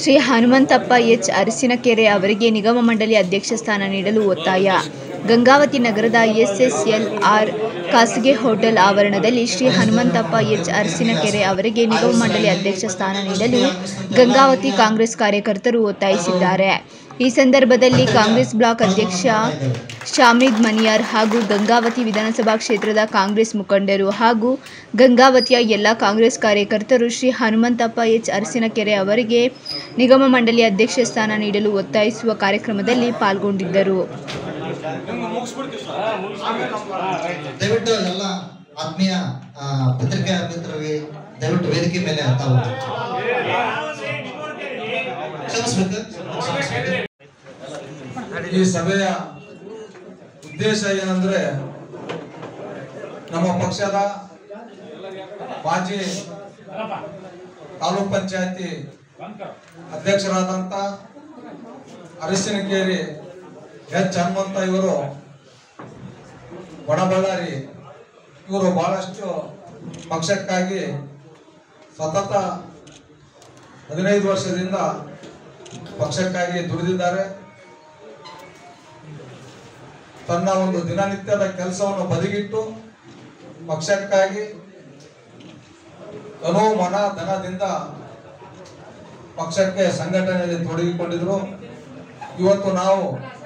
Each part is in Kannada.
ಶ್ರೀ ಹನುಮಂತಪ್ಪ ಎಚ್ ಅರಸಿನಕೆರೆ ಅವರಿಗೆ ನಿಗಮ ಮಂಡಳಿ ಅಧ್ಯಕ್ಷ ಸ್ಥಾನ ನೀಡಲು ಒತ್ತಾಯ ಗಂಗಾವತಿ ನಗರದ ಎಸ್ಎಸ್ಎಲ್ಆರ್ ಖಾಸಗಿ ಹೋಟೆಲ್ ಆವರಣದಲ್ಲಿ ಶ್ರೀ ಹನುಮಂತಪ್ಪ ಎಚ್ ಅರಸಿನಕೆರೆ ಅವರಿಗೆ ನಿಗಮ ಮಂಡಳಿ ಅಧ್ಯಕ್ಷ ಸ್ಥಾನ ನೀಡಲು ಗಂಗಾವತಿ ಕಾಂಗ್ರೆಸ್ ಕಾರ್ಯಕರ್ತರು ಒತ್ತಾಯಿಸಿದ್ದಾರೆ ಈ ಸಂದರ್ಭದಲ್ಲಿ ಕಾಂಗ್ರೆಸ್ ಬ್ಲಾಕ್ ಅಧ್ಯಕ್ಷ ಶಾಮಿದ್ ಮನಿಯಾರ್ ಹಾಗೂ ಗಂಗಾವತಿ ವಿಧಾನಸಭಾ ಕ್ಷೇತ್ರದ ಕಾಂಗ್ರೆಸ್ ಮುಖಂಡರು ಹಾಗೂ ಗಂಗಾವತಿಯ ಎಲ್ಲ ಕಾಂಗ್ರೆಸ್ ಕಾರ್ಯಕರ್ತರು ಶ್ರೀ ಹನುಮಂತಪ್ಪ ಎಚ್ ಅರಸಿನಕೆರೆ ಅವರಿಗೆ ನಿಗಮ ಮಂಡಳಿ ಅಧ್ಯಕ್ಷ ಸ್ಥಾನ ನೀಡಲು ಒತ್ತಾಯಿಸುವ ಕಾರ್ಯಕ್ರಮದಲ್ಲಿ ಪಾಲ್ಗೊಂಡಿದ್ದರು ದಯವಿಟ್ಟು ಎಲ್ಲ ಆತ್ಮೀಯ ಆ, ಪತ್ರಿಕಾ ಮಿತ್ರರಿಗೆ ದಯವಿಟ್ಟು ವೇದಿಕೆ ಮೇಲೆ ತಾವು ಕ್ಷಮಿಸ್ಬೇಕು ಈ ಸಭೆಯ ಉದ್ದೇಶ ಏನಂದ್ರೆ ನಮ್ಮ ಪಕ್ಷದ ಮಾಜಿ ತಾಲೂಕ್ ಪಂಚಾಯತಿ ಅಧ್ಯಕ್ಷರಾದಂತ ಅರಸಿನಕೇರಿ ಎಚ್ ಹನುಮಂತ ಇವರು ಬಡಬಳ್ಳಾರಿ ಇವರು ಬಹಳಷ್ಟು ಪಕ್ಷಕ್ಕಾಗಿ ಸತತ ಹದಿನೈದು ವರ್ಷದಿಂದ ಪಕ್ಷಕ್ಕಾಗಿ ದುಡಿದಿದ್ದಾರೆ ತನ್ನ ಒಂದು ದಿನನಿತ್ಯದ ಕೆಲಸವನ್ನು ಬದಿಗಿಟ್ಟು ಪಕ್ಷಕ್ಕಾಗಿ ತನು ಮನ ಧನದಿಂದ ಪಕ್ಷಕ್ಕೆ ಸಂಘಟನೆಯಲ್ಲಿ ತೊಡಗಿಕೊಂಡಿದ್ರು ಇವತ್ತು ನಾವು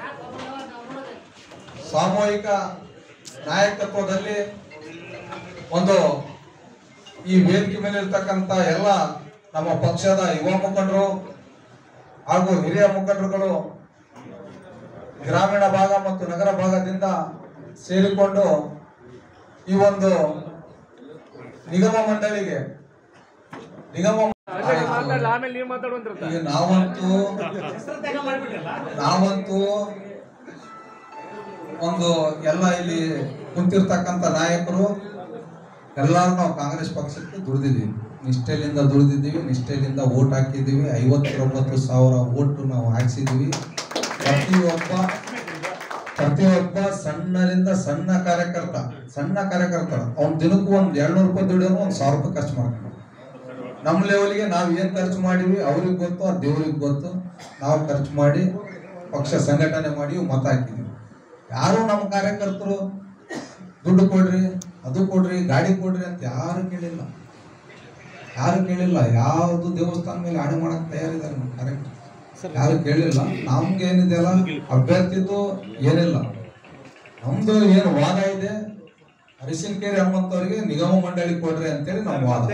ಸಾಮೂಹಿಕ ನಾಯಕತ್ವದಲ್ಲಿ ಒಂದು ಈ ವೇದಿಕೆ ಮೇಲೆ ಇರ್ತಕ್ಕಂಥ ಎಲ್ಲ ನಮ್ಮ ಪಕ್ಷದ ಯುವ ಮುಖಂಡರು ಹಾಗೂ ಹಿರಿಯ ಮುಖಂಡರುಗಳು ಗ್ರಾಮೀಣ ಭಾಗ ಮತ್ತು ನಗರ ಭಾಗದಿಂದ ಸೇರಿಕೊಂಡು ಈ ಒಂದು ನಿಗಮ ಮಂಡಳಿಗೆ ನಿಗಮ ಈಗ ನಾವಂತೂ ನಾವಂತೂ ಒಂದು ಎಲ್ಲ ಇಲ್ಲಿ ಕುಂತಿರ್ತಕ್ಕಂಥ ನಾಯಕರು ಎಲ್ಲರೂ ನಾವು ಕಾಂಗ್ರೆಸ್ ಪಕ್ಷಕ್ಕೆ ದುಡಿದಿದ್ದೀವಿ ನಿಷ್ಠೆಲಿಂದ ದುಡಿದಿದ್ದೀವಿ ನಿಷ್ಠೆಲಿಂದ ಓಟ್ ಹಾಕಿದ್ದೀವಿ ಐವತ್ತೊಂಬತ್ತು ಸಾವಿರ ಓಟ್ ನಾವು ಹಾಕ್ಸಿದ್ದೀವಿ ಪ್ರತಿಯೊಬ್ಬ ಪ್ರತಿಯೊಬ್ಬ ಸಣ್ಣರಿಂದ ಸಣ್ಣ ಕಾರ್ಯಕರ್ತ ಸಣ್ಣ ಕಾರ್ಯಕರ್ತ ಅವ್ನ ದಿನಕ್ಕೂ ಒಂದ್ ಎರಡ್ನೂರು ರೂಪಾಯಿ ದುಡಿಯೋನು ಒಂದ್ ಸಾವಿರ ರೂಪಾಯಿ ಖರ್ಚು ಮಾಡ್ಕೊಂಡು ನಮ್ಮ ಲೆವೆಲ್ಗೆ ನಾವು ಏನ್ ಖರ್ಚು ಮಾಡಿವಿ ಅವ್ರಿಗೆ ಗೊತ್ತು ಆ ದೇವ್ರಿಗೆ ಗೊತ್ತು ನಾವು ಖರ್ಚು ಮಾಡಿ ಪಕ್ಷ ಸಂಘಟನೆ ಮಾಡಿ ಮತ ಹಾಕಿದ್ವಿ ಯಾರು ನಮ್ಮ ಕಾರ್ಯಕರ್ತರು ದುಡ್ಡು ಕೊಡ್ರಿ ಅದು ಕೊಡ್ರಿ ಗಾಡಿ ಕೊಡ್ರಿ ಅಂತ ಯಾರು ಕೇಳಿಲ್ಲ ಯಾರು ಕೇಳಿಲ್ಲ ಯಾವುದು ದೇವಸ್ಥಾನ ಮೇಲೆ ಆಣೆ ಮಾಡಕ್ ತಯಾರಿದ್ದಾರೆ ನಮ್ಮ ಕಾರ್ಯಕರ್ತರು ಯಾರು ಕೇಳಿಲ್ಲ ನಮ್ಗೆ ಏನಿದೆಯಲ್ಲ ಅಭ್ಯರ್ಥಿದು ಏನಿಲ್ಲ ನಮ್ದು ಏನು ವಾದ ಇದೆ ಅರಿಶಿನಕೇರಿ ಹನುಮಂತವ್ರಿಗೆ ನಿಗಮ ಮಂಡಳಿ ಕೊಡ್ರಿ ಅಂತೇಳಿ ನಮ್ಮ ವಾದ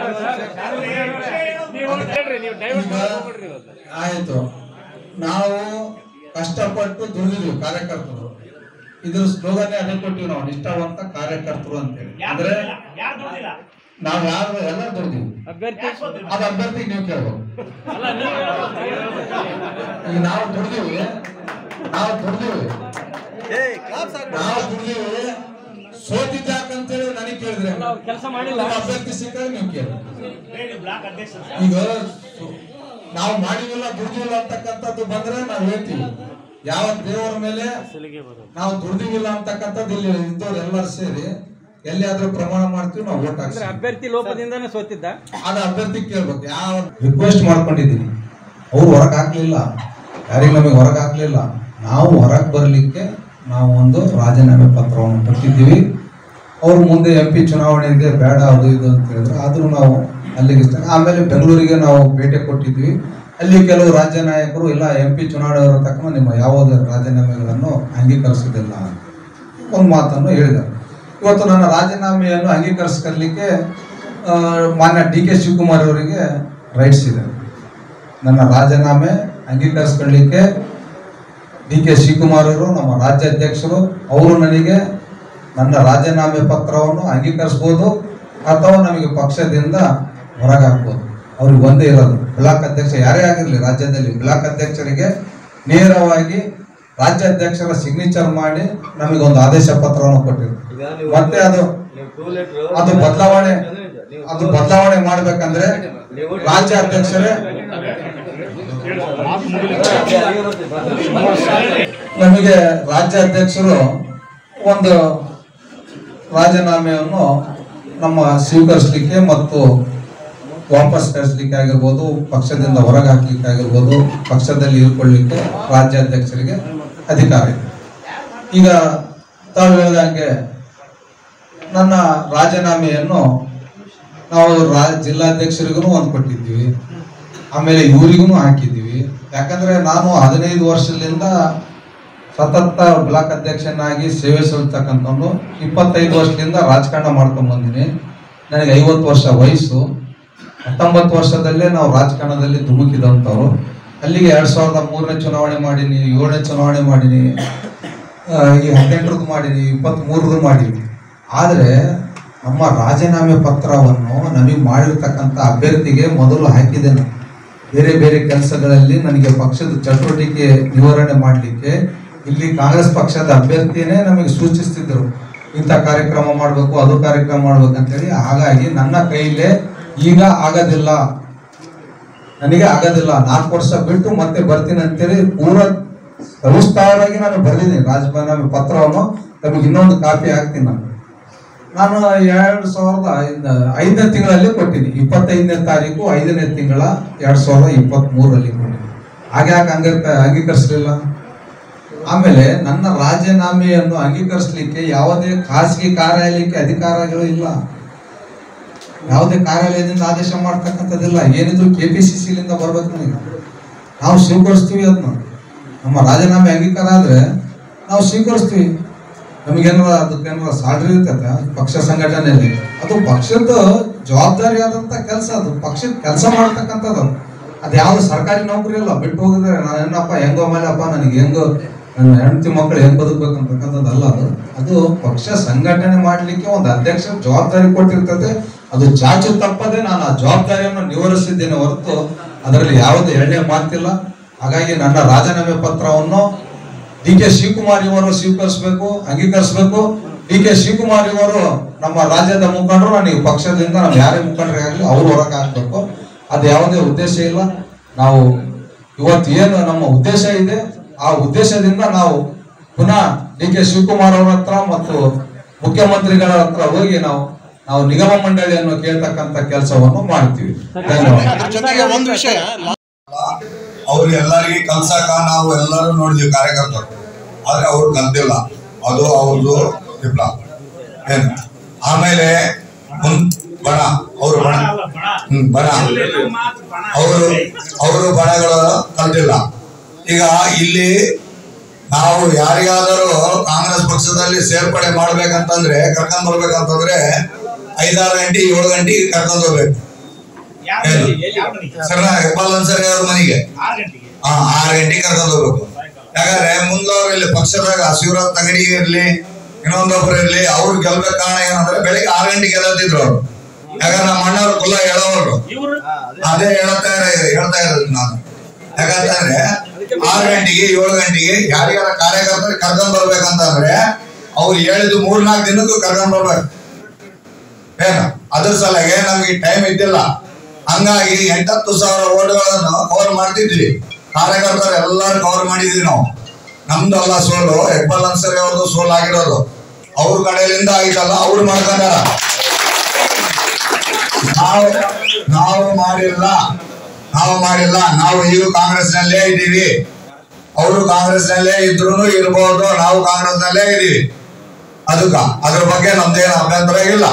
ಈಗ ಆಯ್ತು ನಾವು ಕಷ್ಟಪಟ್ಟು ದುಡಿದಿದ್ವಿ ಕಾರ್ಯಕರ್ತರು ಇದ್ರ ಸ್ಲೋಗನ್ ಅದೇ ಕೊಟ್ಟಿವಿ ನಾವು ನಿಷ್ಠಾವಂತ ಕಾರ್ಯಕರ್ತರು ಅಂತೇಳಿ ಅಂದ್ರೆ ನಾವ್ ಯಾರು ಎಲ್ಲ ದುಡ್ದಿವಿ ಅದು ಅಭ್ಯರ್ಥಿ ನೀವು ಕೇಳ್ಬೇಕು ಈಗ ನಾವು ದುಡ್ದಿವಿ ನಾವು ದುಡ್ದಿವಿ ನಾವು ದುಡ್ದಿವಿ ಸೋತಿದ್ದಾಕಂತೇಳಿ ನನಗೆ ಕೇಳಿದ್ರೆ ಕೆಲಸ ಮಾಡಿಲ್ಲ ನಮ್ಮ ಅಭ್ಯರ್ಥಿ ಸಿಕ್ಕಾಗ ನೀವು ಕೇಳಿ ಈಗ ಸು- ನಾವು ಮಾಡಿವಿಲ್ಲ ದುಡ್ದಿಲ್ಲ ಅಂತಕ್ಕಂಥದ್ದು ಬಂದ್ರೆ ನಾವು ಹೇಳ್ತೀವಿ ಯಾವ ದೇವರ ಮೇಲೆ ನಾವು ದುಡ್ದಿವಿಲ್ಲ ಅಂತಕ್ಕಂಥದ್ದು ಇಲ್ಲಿ ಇದ್ದವ್ರು ಎಲ್ಲರೂ ಸೇರಿ ಎಲ್ಲಿಯಾದ್ರೂ ಪ್ರಮಾಣ ಮಾಡ್ತೀವಿ ನಾವು ಓಟ್ ಹಾಕ್ತೀವಿ ಅಭ್ಯರ್ಥಿ ಲೋಪದಿಂದಾನೇ ಸೋತಿದ್ದ ಅದ ಅಭ್ಯರ್ಥಿ ಕೇಳ್ಬೇಕು ಯಾವ ರಿಕ್ವೆಸ್ಟ್ ಮಾಡ್ಕೊಂಡಿದ್ದೀನಿ ಅವ್ರು ಹೊರಗೆ ಹಾಕ್ಲಿಲ್ಲ ಯಾರಿಗೆ ನಮಗೆ ಹೊರಗೆ ಹಾಕ್ಲಿಲ್ಲ ನಾವು ಹೊರಗೆ ಬರಲಿಕ್ಕೆ ನಾವು ಒಂದು ರಾಜೀನಾಮೆ ಪತ್ರವನ್ನು ಕೊಟ್ಟಿದ್ದೀವಿ ಅವ್ರು ಮುಂದೆ ಎಂ ಪಿ ಚುನಾವಣೆ ಇದೆ ಬೇಡ ಅದು ಇದು ಅಂತ ಹೇಳಿದ್ರು ಆದರೂ ನಾವು ಅಲ್ಲಿಗೆ ಇಷ್ಟ- ಆಮೇಲೆ ಬೆಂಗಳೂರಿಗೆ ನಾವು ಭೇಟಿ ಕೊಟ್ಟಿದ್ವಿ ಅಲ್ಲಿ ಕೆಲವು ರಾಜ್ಯ ನಾಯಕರು ಇಲ್ಲ ಎಂ ಪಿ ಚುನಾವಣೆ ತಕ್ಕ ನಿಮ್ಮ ಯಾವುದೇ ರಾಜೀನಾಮೆಗಳನ್ನು ಅಂಗೀಕರಿಸುವುದಿಲ್ಲ ಅಂತ ಒಂದು ಮಾತನ್ನು ಹೇಳಿದರು ಇವತ್ತು ನನ್ನ ರಾಜೀನಾಮೆಯನ್ನು ಅಂಗೀಕರಿಸ್ಕೊಳ್ಳಿಕ್ಕೆ ಆ, ಮಾನ್ಯ ಡಿ ಕೆ ಶಿವಕುಮಾರ್ ಅವರಿಗೆ ರೈಟ್ಸ್ ಇದೆ ನನ್ನ ರಾಜೀನಾಮೆ ಅಂಗೀಕರಿಸ್ಕೊಳ್ಳಿಕ್ಕೆ ಡಿ ಕೆ ಶಿವಕುಮಾರ್ ಅವರು ನಮ್ಮ ರಾಜ್ಯಾಧ್ಯಕ್ಷರು ಅವರು ನನಗೆ ನನ್ನ ರಾಜೀನಾಮೆ ಪತ್ರವನ್ನು ಅಂಗೀಕರಿಸ್ಬೋದು ಅಥವಾ ನಮಗೆ ಪಕ್ಷದಿಂದ ಹೊರಗೆ ಹಾಕ್ಬೋದು ಅವ್ರಿಗೆ ಒಂದೇ ಇರೋದು ಬ್ಲಾಕ್ ಅಧ್ಯಕ್ಷ ಯಾರೇ ಆಗಿರಲಿ ರಾಜ್ಯದಲ್ಲಿ ಬ್ಲಾಕ್ ಅಧ್ಯಕ್ಷರಿಗೆ ನೇರವಾಗಿ ರಾಜ್ಯಾಧ್ಯಕ್ಷರ ಸಿಗ್ನೇಚರ್ ಮಾಡಿ ನಮಗೆ ಒಂದು ಆದೇಶ ಪತ್ರವನ್ನು ಕೊಟ್ಟಿರು ಮತ್ತೆ ಅದು ಅದು ಬದಲಾವಣೆ ಅದು ಬದಲಾವಣೆ ಮಾಡ್ಬೇಕಂದ್ರೆ ರಾಜ್ಯಾಧ್ಯಕ್ಷರೇ ನಮಗೆ ರಾಜ್ಯಾಧ್ಯಕ್ಷರು ಒಂದು ರಾಜೀನಾಮೆಯನ್ನು ನಮ್ಮ ಸ್ವೀಕರಿಸಲಿಕ್ಕೆ ಮತ್ತು ವಾಪಸ್ ಕಳಿಸ್ಲಿಕ್ಕೆ ಆಗಿರ್ಬೋದು ಪಕ್ಷದಿಂದ ಹೊರಗೆ ಹಾಕ್ಲಿಕ್ಕೆ ಆಗಿರ್ಬೋದು ಪಕ್ಷದಲ್ಲಿ ಇಳ್ಕೊಳ್ಳಿಕ್ಕೆ ರಾಜ್ಯಾಧ್ಯಕ್ಷರಿಗೆ ಅಧಿಕಾರ ಇದೆ ಈಗ ತಾವು ಹೇಳಿದಂಗೆ ನನ್ನ ರಾಜೀನಾಮೆಯನ್ನು ನಾವು ರಾ ಜಿಲ್ಲಾಧ್ಯಕ್ಷರಿಗೂ ಒಂದು ಕೊಟ್ಟಿದ್ದೀವಿ ಆಮೇಲೆ ಇವರಿಗೂ ಹಾಕಿದ್ದೀವಿ ಯಾಕಂದ್ರೆ ನಾನು ಹದಿನೈದು ವರ್ಷದಿಂದ ಸತತ ಬ್ಲಾಕ್ ಅಧ್ಯಕ್ಷನಾಗಿ ಸೇವೆ ಸಲ್ಲಿಸ್ತಕ್ಕಂಥವ್ನು ಇಪ್ಪತ್ತೈದು ವರ್ಷದಿಂದ ರಾಜಕಾರಣ ಮಾಡ್ಕೊಂಡ್ ಬಂದಿನಿ ನನಗೆ ಐವತ್ತು ವರ್ಷ ವಯಸ್ಸು ಹತ್ತೊಂಬತ್ತು ವರ್ಷದಲ್ಲೇ ನಾವು ರಾಜಕಾರಣದಲ್ಲಿ ಧುಮುಕಿದಂಥವ್ರು ಅಲ್ಲಿಗೆ ಎರಡ್ ಸಾವಿರದ ಮೂರನೇ ಚುನಾವಣೆ ಮಾಡೀನಿ ಏಳನೇ ಚುನಾವಣೆ ಮಾಡೀನಿ ಆ, ಈ ಹದಿನೆಂಟರದ್ದು ಮಾಡೀನಿ ಇಪ್ಪತ್ತ್ ಮೂರದ್ದು ಮಾಡೀನಿ ಆದರೆ ನಮ್ಮ ರಾಜೀನಾಮೆ ಪತ್ರವನ್ನು ನಮಗೆ ಮಾಡಿರ್ತಕ್ಕಂಥ ಅಭ್ಯರ್ಥಿಗೆ ಮೊದಲು ಹಾಕಿದ್ದೇನೆ ಬೇರೆ ಬೇರೆ ಕೆಲಸಗಳಲ್ಲಿ ನನಗೆ ಪಕ್ಷದ ಚಟುವಟಿಕೆ ನಿವಾರಣೆ ಮಾಡಲಿಕ್ಕೆ ಇಲ್ಲಿ ಕಾಂಗ್ರೆಸ್ ಪಕ್ಷದ ಅಭ್ಯರ್ಥಿಯೇ ನಮಗೆ ಸೂಚಿಸ್ತಿದ್ರು ಇಂಥ ಕಾರ್ಯಕ್ರಮ ಮಾಡಬೇಕು ಅದು ಕಾರ್ಯಕ್ರಮ ಮಾಡ್ಬೇಕು ಅಂತೇಳಿ ಹಾಗಾಗಿ ನನ್ನ ಕೈಲೇ ಈಗ ಆಗೋದಿಲ್ಲ ನನಗೆ ಆಗೋದಿಲ್ಲ ನಾಲ್ಕು ವರ್ಷ ಬಿಟ್ಟು ಮತ್ತೆ ಬರ್ತೀನಿ ಅಂತೇಳಿ ಪೂರ ಸವಿಸ್ತಾರವಾಗಿ ನಾನು ಬರೆದಿದ್ದೀನಿ ರಾಜೀನಾಮೆ ಪತ್ರವನ್ನು ತಮಗೆ ಇನ್ನೊಂದು ಕಾಪಿ ಹಾಕ್ತೀನಿ ನಾನು ನಾನು ಎರಡು ಸಾವಿರದ ಐದ ಐದನೇ ತಿಂಗಳಲ್ಲಿ ಕೊಟ್ಟಿನಿ ಇಪ್ಪತ್ತೈದನೇ ತಾರೀಕು ಐದನೇ ತಿಂಗಳ ಎರಡ್ ಸಾವಿರದ ಇಪ್ಪತ್ತ್ ಮೂರರಲ್ಲಿ ಕೊಟ್ಟಿನಿ ಹಾಗೆ ಯಾಕೆ ಅಂಗ ಅಂಗೀಕರಿಸಲಿಲ್ಲ ಆಮೇಲೆ ನನ್ನ ರಾಜೀನಾಮೆಯನ್ನು ಅಂಗೀಕರಿಸಲಿಕ್ಕೆ ಯಾವುದೇ ಖಾಸಗಿ ಕಾರ್ಯಾಲಯಕ್ಕೆ ಅಧಿಕಾರಗಳು ಇಲ್ಲ ಯಾವುದೇ ಕಾರ್ಯಾಲಯದಿಂದ ಆದೇಶ ಮಾಡ್ತಕ್ಕಂಥದ್ದಿಲ್ಲ ಏನಿದ್ರು ಕೆ ಪಿ ಸಿ ಸಿಲಿಂದ ಬರ್ಬೇಕು ನನಗೆ ನಾವು ಸ್ವೀಕರಿಸ್ತೀವಿ ಅದನ್ನ ನಮ್ಮ ರಾಜೀನಾಮೆ ಅಂಗೀಕಾರ ಆದ್ರೆ ನಾವು ಸ್ವೀಕರಿಸ್ತೀವಿ ನಮಗೇನಾರ ಅದಕ್ಕೇನಾರ ಸಾಲ್ರಿ ಇರ್ತೈತೆ ಪಕ್ಷ ಸಂಘಟನೆಯಲ್ಲಿ ಅದು ಪಕ್ಷದ ಜವಾಬ್ದಾರಿ ಆದಂತ ಕೆಲಸ ಅದು ಪಕ್ಷದ ಕೆಲಸ ಮಾಡ್ತಕ್ಕಂಥದ್ದು ಅದು. ಅದು ಯಾವ್ದು ಸರ್ಕಾರಿ ನೌಕರಿ ಅಲ್ಲ ಬಿಟ್ಟು ಹೋಗಿದ್ರೆ ನಾನು ಏನಪ್ಪ ಹೆಂಗೋ ಮೇಲಪ್ಪ ನನಗೆ ಹೆಂಗೋ ನನ್ನ ಹೆಂಡತಿ ಮಕ್ಕಳು ಹೆಂಗ್ ಬದುಕ್ಬೇಕು ಅಂತಕ್ಕಂಥದ್ದು ಅಲ್ಲ ಅದು ಅದು ಪಕ್ಷ ಸಂಘಟನೆ ಮಾಡ್ಲಿಕ್ಕೆ ಒಂದು ಅಧ್ಯಕ್ಷ ಜವಾಬ್ದಾರಿ ಕೊಟ್ಟಿರ್ತದೆ ಅದು ಚಾಚು ತಪ್ಪದೆ ನಾನು ಆ ಜವಾಬ್ದಾರಿಯನ್ನು ನಿವಾರಿಸಿದ್ದೇನೆ ಹೊರತು ಅದರಲ್ಲಿ ಯಾವುದೇ ಎಣ್ಣೆ ಮಾತಿಲ್ಲ ಹಾಗಾಗಿ ನನ್ನ ರಾಜೀನಾಮೆ ಪತ್ರವನ್ನು ಡಿ ಕೆ ಶಿವಕುಮಾರ್ ಇವರು ಸ್ವೀಕರಿಸಬೇಕು ಅಂಗೀಕರಿಸಬೇಕು ಡಿ ಕೆ ಶಿವಕುಮಾರ್ ಇವರು ನಮ್ಮ ರಾಜ್ಯದ ಮುಖಂಡರು ನನಗೆ ಪಕ್ಷದಿಂದ ನಾವು ಯಾರೇ ಮುಖಂಡರೇ ಆಗಲಿ ಅವರು ಹೊರಗೆ ಹಾಕ್ಬೇಕು ಅದು ಯಾವುದೇ ಉದ್ದೇಶ ಇಲ್ಲ ನಾವು ಇವತ್ತು ಏನು ನಮ್ಮ ಉದ್ದೇಶ ಇದೆ ಆ ಉದ್ದೇಶದಿಂದ ನಾವು ಪುನಃ ಡಿ ಕೆ ಶಿವಕುಮಾರ್ ಅವ್ರ ಹತ್ರ ಮತ್ತು ಮುಖ್ಯಮಂತ್ರಿಗಳ ಹತ್ರ ಹೋಗಿ ನಾವು ನಾವು ನಿಗಮ ಮಂಡಳಿಯನ್ನು ಕೇಳ್ತಕ್ಕಂತ ಕೆಲಸವನ್ನು ಮಾಡ್ತೀವಿ ಧನ್ಯವಾದ ಜೊತೆಗೆ ಒಂದು ವಿಷಯ ಅವ್ರು ಎಲ್ಲರಿಗೆ ಕಲ್ಸಕ ನಾವು ಎಲ್ಲರೂ ನೋಡಿದ್ವಿ ಕಾರ್ಯಕರ್ತರು ಆದ್ರೆ ಅವ್ರು ಕಲ್ತಿಲ್ಲ ಅದು ಅವ್ರದ್ದು ವಿಪ್ಲ ಏನು ಆಮೇಲೆ ಮುಂದ್ ಬಣ ಅವರು ಬಣ ಹ್ಮ್ ಬಣ ಅವರು ಅವರು ಬಣಗಳು ಕಲ್ತಿಲ್ಲ ಈಗ ಇಲ್ಲಿ ನಾವು ಯಾರಿಗಾದರೂ ಕಾಂಗ್ರೆಸ್ ಪಕ್ಷದಲ್ಲಿ ಸೇರ್ಪಡೆ ಮಾಡ್ಬೇಕಂತಂದ್ರೆ ಕರ್ಕೊಂಡ್ ಬರ್ಬೇಕಂತಂದ್ರೆ ಐದಾರು ಗಂಟೆ ಏಳು ಗಂಟೆಗೆ ಕರ್ಕೊಂಡ್ ಹೋಗ್ಬೇಕು ಏನು ಸರ್ ಹೆಬ್ಬಾಲ್ ಅನ್ಸರಿ ಅವ್ರ ಮನೆಗೆ ಹಾ ಆರು ಗಂಟೆಗೆ ಕರ್ಕೊಂಡ್ ಹೋಗ್ಬೇಕು ಯಾಕಂದ್ರೆ ಮುಂದವ್ರು ಇಲ್ಲಿ ಪಕ್ಷದಾಗ ಶಿವರಾಜ್ ತಗಡಿ ಇರ್ಲಿ ಇನ್ನೊಂದೊಬ್ರು ಇರ್ಲಿ ಅವ್ರು ಗೆಲ್ಬೇಕು ಕಾರಣ ಏನಂದ್ರೆ ಬೆಳಿಗ್ಗೆ ಆರು ಗಂಟೆಗೆ ಎದ್ದೇಳ್ತಿದ್ರು ಅವ್ರು ಯಾಕಂದ್ರೆ ನಮ್ಮ ಅಣ್ಣವ್ರು ಕುಲ್ಲ ಹೇಳೋರು ಅದೇ ಹೇಳ್ತಾ ಇರ- ಹೇಳ್ತಾ ಇರೋದು ನಾನು ಯಾಕಂತಂದ್ರೆ ಆರು ಗಂಟೆಗೆ ಏಳು ಗಂಟೆಗೆ ಯಾರಿಗಾರ ಕಾರ್ಯಕರ್ತರು ಕರ್ಕೊಂಡ್ ಬರ್ಬೇಕಂತಂದ್ರೆ ಅವ್ರು ಹೇಳಿದ್ದು ಮೂರ್ನಾಲ್ಕು ದಿನಕ್ಕೂ ಕರ್ಕೊಂಡ್ ಬರ್ಬೇಕು ಏನು ಅದ್ರ ಸಲಗೆ ನಮ್ಗೆ ಟೈಮ್ ಇದ್ದಿಲ್ಲ ಹಂಗಾಗಿ ಎಂಟತ್ತು ಸಾವಿರ ಓಟ್ಗಳನ್ನು ಕವರ್ ಮಾಡ್ತಿದ್ವಿ ಕಾರ್ಯಕರ್ತರು ಎಲ್ಲರೂ ಕವರ್ ಮಾಡಿದ್ವಿ ನಾವು ನಮ್ದು ಅಲ್ಲ ಸೋಲು ಹೆಬ್ಬಲ್ ಅನ್ಸರಿ ಅವ್ರದ್ದು ಸೋಲು ಆಗಿರೋದು ಅವ್ರ ಕಡೆಯಿಂದ ಆಗಿತ್ತಲ್ಲ ಅವ್ರು ಮಾಡ್ಕೊಂಡಾರ ನಾವು ನಾವು ಮಾಡಿಲ್ಲ ನಾವು ಮಾಡಿಲ್ಲ ನಾವು ಈಗ ಕಾಂಗ್ರೆಸ್ ನಲ್ಲೇ ಇದ್ದೀವಿ ಅವರು ಕಾಂಗ್ರೆಸ್ ನಲ್ಲೇ ಇದ್ರು ಇರ್ಬೋದು ನಾವು ಕಾಂಗ್ರೆಸ್ ನಲ್ಲೇ ಇದೀವಿ ಅದಕ್ಕ ಅದ್ರ ಬಗ್ಗೆ ನಮ್ದೇನು ಅಭ್ಯಂತರ ಇಲ್ಲ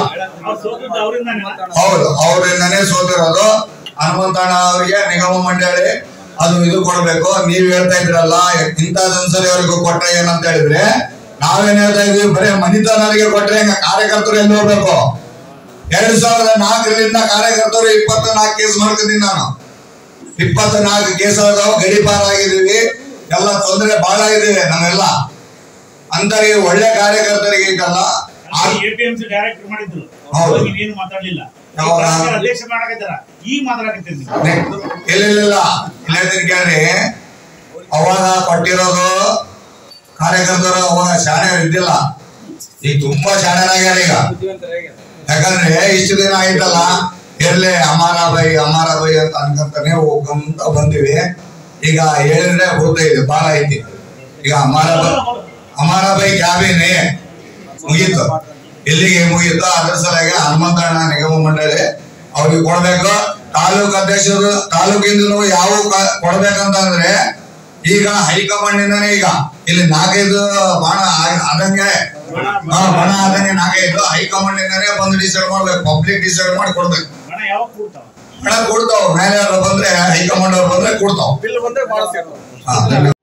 ಹೌದು ಅವರಿಂದನೇ ಸೋತಿರೋದು ಹನುಮಂತಣ್ಣ ಅವರಿಗೆ ನಿಗಮ ಮಂಡಳಿ ಅದು ಇದು ಕೊಡ್ಬೇಕು ನೀವ್ ಹೇಳ್ತಾ ಇದ್ರಲ್ಲ ಇಂಥ ಸಂಸದೆಯವರಿಗೂ ಕೊಟ್ರೆ ಏನಂತ ಹೇಳಿದ್ರೆ ನಾವೇನ್ ಹೇಳ್ತಾ ಇದೀವಿ ಬರೀ ಮನಿತನರಿಗೆ ಕೊಟ್ರೆ ಹೆಂಗ ಕಾರ್ಯಕರ್ತರು ಎಲ್ಲಿ ಹೋಗ್ಬೇಕು ಎರಡ್ ಸಾವಿರದ ನಾಲ್ಕರಿಂದ ಕಾರ್ಯಕರ್ತರು ಇಪ್ಪತ್ತ ನಾಲ್ಕು ಕೇಸ್ ಮಾಡ್ಕೊಂಡಿದ್ದೀನಿ ನಾನು ಇಪ್ಪತ್ತ ನಾಲ್ಕು ಕೇಸ್ ಆದವು ಗಡಿಪಾರ ಆಗಿದೀವಿ ಎಲ್ಲ ತೊಂದರೆ ಬಹಳ ಇದೆ ನಮ್ಮೆಲ್ಲ ಅಂತರಿಗೆ ಒಳ್ಳೆ ಕಾರ್ಯಕರ್ತರಿಗೆ ಇದಲ್ಲ ಆ- ಎಪಿಎಂಸಿ ಡೈರೆಕ್ಟರ್ ಮಾಡಿದ್ರು ಹೌದು. ಅವಾಗ ನೀವೇನು ಮಾತಾಡ್ಲಿಲ್ಲ ಈಗ ಯಾವಾಗ? ಕಾಂಗ್ರೆಸ್ ಅಧ್ಯಕ್ಷ ಮಾಡಕತ್ತಾರ ಈಗ ಮಾತಾಡಕತ್ತೀರಿ ನೀವು. ಇಲ್ಲ ಇಲ್ಲ ಇಲ್ಲ ಇಲ್ಲ ಕೇಳ್ರಿ ಅವಾಗ ಕೊಟ್ಟಿರೋದು ಕಾರ್ಯಕರ್ತರು ಅವಾಗ ಶಾಣೆ ಇದ್ದಿಲ್ಲ ಈಗ ತುಂಬಾ ಶಾಣೆನಾಗ್ಯಾರ ಈಗ ಯಾಕಂದ್ರೆ ಇಷ್ಟು ದಿನ ಆಯ್ತಲ್ಲ ಇರ್ಲಿ ಅಮಾರ ಬೈ ಅಮಾರ ಬೈ ಅಂತ ಅನ್ಕೊಂತಾನೆ ಹೋಗಂತ ಬಂದಿವಿ ಈಗ ಹೇಳಿದ್ರೆ ಹೋಗ್ತಾ ಇದೆ ಬಾಳ ಐತಿ ಈಗ ಅಮಾರ ಬೈ ಅಮಾರ ಬೈ ಕ್ಯಾಬಿನೇ ಮುಗೀತು ಇಲ್ಲಿಗೆ ಮುಗೀತು ಅದ್ರ ಸಲುವಾಗಿ ಹನುಮಂತಣ್ಣ ನಿಗಮ ಮಂಡಳಿ ಅವ್ರಿಗೆ ಕೊಡ್ಬೇಕು ತಾಲೂಕ್ ಅಧ್ಯಕ್ಷರು ತಾಲೂಕಿಂದಲೂ ಯಾವ ಕ- ಕೊಡ್ಬೇಕಂತಂದ್ರೆ ಈಗ ಹೈಕಮಾಂಡಿಂದನೇ ಈಗ ಇಲ್ಲಿ ನಾಲ್ಕೈದು ಬಾಣ ಆ- ಆದಂಗೆ ಹಾ, ಬಣ ಆದಂಗೆ ನಾಲ್ಕೈದು ಹೈಕಮಾಂಡಿಂದನೇ ಬಂದು ಡಿಸೈಡ್ ಮಾಡ್ಬೇಕು ಪಬ್ಲಿಕ್ ಡಿಸೈಡ್ ಮಾಡಿ ಕೊಡ್ಬೇಕು ಹಣ ಯಾವಾಗ ಕೂಡ್ತಾವ ಹಣ ಕೊಡ್ತಾವ್ ಮೇಲೆ ಬಂದ್ರೆ ಹೈಕಮಾಂಡ್ ಅವ್ರು ಬಂದ್ರೆ ಕೊಡ್ತಾವ್ ಬಿಲ್ ಬಂದ್ರೆ ಬಹಳ ಹಾ, ಧನ್ಯವಾದ